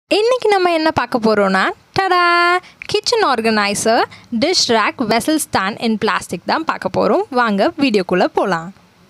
இன்றைக்கி நம்ம என்ன பார்க்க போகிறோன்னா டடா kitchen organiser dish rack vessel stand in plastic தான் பார்க்க போகிறோம் வாங்க வீடியோக்குள்ளே போகலாம்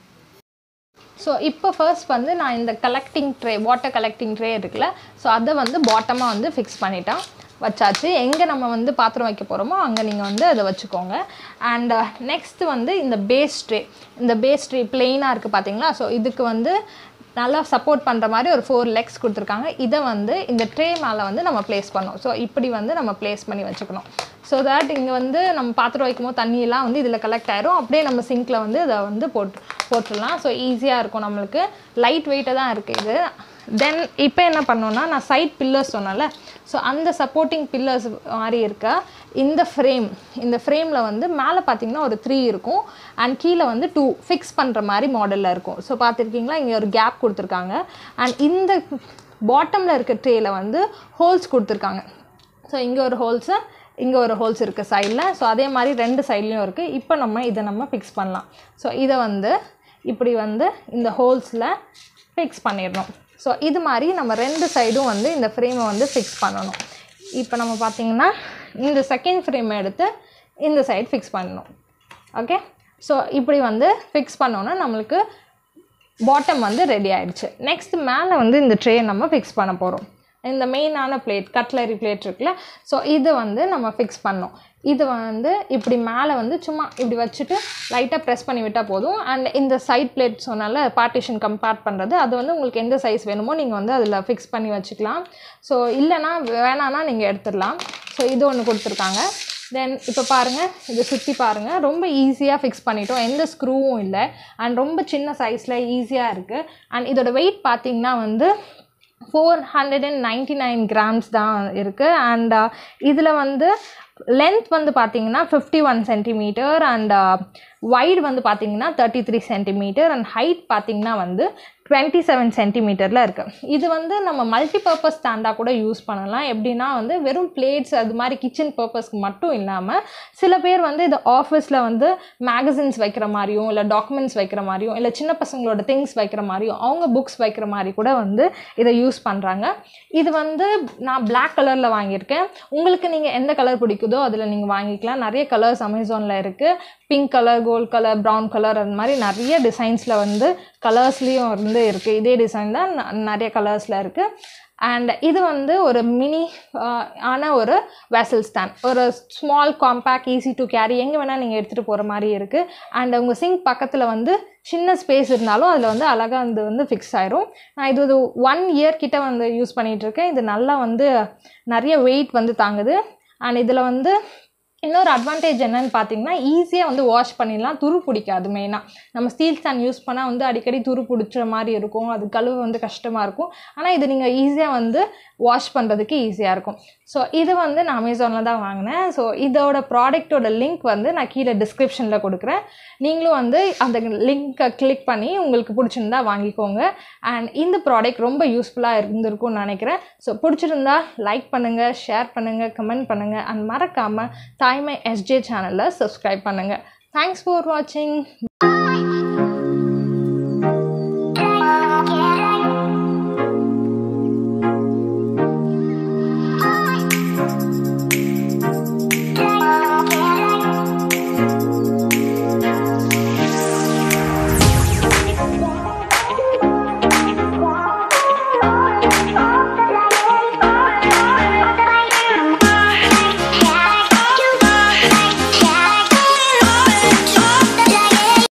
ஸோ இப்போ ஃபர்ஸ்ட் வந்து நான் இந்த collecting tray water collecting tray இருக்குல்ல ஸோ அதை வந்து பாட்டமாக வந்து ஃபிக்ஸ் பண்ணிட்டேன் வச்சாச்சு எங்கே நம்ம வந்து பாத்திரம் வைக்க போகிறோமோ அங்கே நீங்கள் வந்து அதை வச்சுக்கோங்க அண்ட் நெக்ஸ்ட்டு வந்து இந்த பேஸ் ட்ரே இந்த பேஸ் ட்ரே பிளெயினாக இருக்குது பார்த்தீங்களா ஸோ இதுக்கு வந்து நல்லா சப்போர்ட் பண்ணுற மாதிரி ஒரு ஃபோர் லெக்ஸ் கொடுத்துருக்காங்க இதை வந்து இந்த ட்ரே மேலே வந்து நம்ம ப்ளேஸ் பண்ணோம் ஸோ இப்படி வந்து நம்ம ப்ளேஸ் பண்ணி வச்சுக்கணும் ஸோ தட் இங்கே வந்து நம்ம பாத்திரம் வைக்கும்போது தண்ணியெல்லாம் வந்து இதில் கலெக்ட் ஆயிரும் அப்படியே நம்ம சிங்கில் வந்து இதை வந்து போட்டு போட்டுடலாம் ஸோ ஈஸியாக இருக்கும் நம்மளுக்கு லைட் வெயிட்டாக தான் இருக்குது இது தென் இப்போ என்ன பண்ணோன்னா நான் சைட் பில்லர்ஸ் சொன்னேன்ல ஸோ அந்த சப்போர்ட்டிங் பில்லர்ஸ் மாதிரி இருக்க இந்த ஃப்ரேம் இந்த ஃப்ரேமில் வந்து மேலே பார்த்தீங்கன்னா ஒரு த்ரீ இருக்கும் அண்ட் கீழே வந்து டூ ஃபிக்ஸ் பண்ணுற மாதிரி மாடலில் இருக்கும் ஸோ பார்த்துருக்கீங்களா இங்கே ஒரு கேப் கொடுத்துருக்காங்க அண்ட் இந்த பாட்டமில் இருக்க ட்ரேயில் வந்து ஹோல்ஸ் கொடுத்துருக்காங்க ஸோ இங்கே ஒரு ஹோல்ஸு இங்கே ஒரு ஹோல்ஸ் இருக்குது சைடில் ஸோ அதே மாதிரி ரெண்டு சைட்லேயும் இருக்குது இப்போ நம்ம இதை நம்ம ஃபிக்ஸ் பண்ணலாம் ஸோ இதை வந்து இப்படி வந்து இந்த ஹோல்ஸில் ஃபிக்ஸ் பண்ணிடணும் ஸோ இது மாதிரி நம்ம ரெண்டு சைடும் வந்து இந்த ஃப்ரேமை வந்து ஃபிக்ஸ் பண்ணணும் இப்போ நம்ம பார்த்திங்கன்னா இந்த செகண்ட் ஃப்ரேமை எடுத்து இந்த சைடு ஃபிக்ஸ் பண்ணணும் ஓகே ஸோ இப்படி வந்து ஃபிக்ஸ் பண்ணோன்னா நம்மளுக்கு பாட்டம் வந்து ரெடி ஆயிடுச்சு நெக்ஸ்ட் மேலே வந்து இந்த ட்ரே நம்ம ஃபிக்ஸ் பண்ண போகிறோம் இந்த மெயினான பிளேட் கட்லரி பிளேட் இருக்குல்ல ஸோ இது வந்து நம்ம ஃபிக்ஸ் பண்ணோம் இது வந்து இப்படி மேலே வந்து சும்மா இப்படி வச்சுட்டு லைட்டாக ப்ரெஸ் பண்ணி விட்டால் போதும் அண்ட் இந்த சைட் பிளேட் சொன்னால பார்ட்டிஷன் கம்பேர் பண்ணுறது அது வந்து உங்களுக்கு எந்த சைஸ் வேணுமோ நீங்கள் வந்து அதில் ஃபிக்ஸ் பண்ணி வச்சுக்கலாம் ஸோ இல்லைனா வேணான்னா நீங்கள் எடுத்துடலாம் ஸோ இது ஒன்று கொடுத்துருக்காங்க தென் இப்போ பாருங்கள் இதை சுற்றி பாருங்கள் ரொம்ப ஈஸியாக ஃபிக்ஸ் பண்ணிட்டோம் எந்த ஸ்க்ரூவும் இல்லை அண்ட் ரொம்ப சின்ன சைஸில் ஈஸியாக இருக்குது அண்ட் இதோட வெயிட் பார்த்திங்கன்னா வந்து four hundred and ninety nine grams தான் இருக்குது அண்ட் இதில் வந்து லென்த் வந்து பார்த்தீங்கன்னா fifty one centimetre and wide வந்து பார்த்தீங்கன்னா thirty three centimetre and height பார்த்தீங்கன்னா வந்து டுவெண்ட்டி செவன் சென்டிமீட்டரில் இருக்குது இது வந்து நம்ம மல்டிபர்பஸ் ஸ்டாண்டாக கூட யூஸ் பண்ணலாம் எப்படின்னா வந்து வெறும் பிளேட்ஸ் அது மாதிரி கிச்சன் பர்பஸ்க்கு மட்டும் இல்லாமல் சில பேர் வந்து இது ஆஃபீஸில் வந்து மேகசின்ஸ் வைக்கிற மாதிரியும் இல்லை டாக்குமெண்ட்ஸ் வைக்கிற மாதிரியும் இல்லை சின்ன பசங்களோட திங்ஸ் வைக்கிற மாதிரியும் அவங்க புக்ஸ் வைக்கிற மாதிரி கூட வந்து இதை யூஸ் பண்ணுறாங்க இது வந்து நான் பிளாக் கலரில் வாங்கியிருக்கேன் உங்களுக்கு நீங்கள் எந்த கலர் பிடிக்குதோ அதில் நீங்கள் வாங்கிக்கலாம் நிறைய கலர்ஸ் அமேசானில் இருக்குது pink colour gold colour brown colour அந்த மாதிரி நிறைய டிசைன்ஸில் வந்து கலர்ஸ்லேயும் வந்து இருக்குது இதே டிசைன் தான் நிறைய கலர்ஸில் இருக்குது அண்ட் இது வந்து ஒரு மினி ஆன ஒரு வெசல் ஸ்டாண்ட் ஒரு small compact easy to carry எங்கே வேணால் நீங்கள் எடுத்துகிட்டு போகிற மாதிரி இருக்குது அண்ட் உங்கள் சிங்க் பக்கத்தில் வந்து சின்ன ஸ்பேஸ் இருந்தாலும் அதில் வந்து அழகாக வந்து வந்து ஃபிக்ஸ் ஆயிரும் நான் இது ஒரு ஒன் இயர் கிட்ட வந்து யூஸ் பண்ணிகிட்ருக்கேன் இது நல்லா வந்து நிறைய வெயிட் வந்து தாங்குது அண்ட் இதில் வந்து இன்னொரு அட்வான்டேஜ் என்னன்னு பார்த்தீங்கன்னா ஈஸியாக வந்து வாஷ் பண்ணிடலாம் துரு பிடிக்காது மெயினாக நம்ம ஸ்டீல் ஸ்டாண்ட் யூஸ் பண்ணால் வந்து அடிக்கடி துரு பிடிச்ச மாதிரி இருக்கும் அது கழுவு வந்து கஷ்டமாக இருக்கும் ஆனால் இது நீங்கள் ஈஸியாக வந்து வாஷ் பண்ணுறதுக்கு ஈஸியாக இருக்கும் ஸோ இது வந்து நான் அமேசானில் தான் வாங்கினேன் ஸோ இதோட ப்ராடக்ட்டோட லிங்க் வந்து நான் கீழே டிஸ்கிரிப்ஷனில் கொடுக்குறேன் நீங்களும் வந்து அந்த லிங்க்கை கிளிக் பண்ணி உங்களுக்கு பிடிச்சிருந்தா வாங்கிக்கோங்க அண்ட் இந்த ப்ராடக்ட் ரொம்ப யூஸ்ஃபுல்லாக இருந்திருக்கும்னு நினைக்கிறேன் ஸோ பிடிச்சிருந்தா லைக் பண்ணுங்கள் ஷேர் பண்ணுங்கள் கமெண்ட் பண்ணுங்கள் அண்ட் மறக்காமல் தாய்மை எஸ்ஜே சேனலில் சப்ஸ்கிரைப் பண்ணுங்கள் தேங்க்ஸ் ஃபார் வாட்சிங்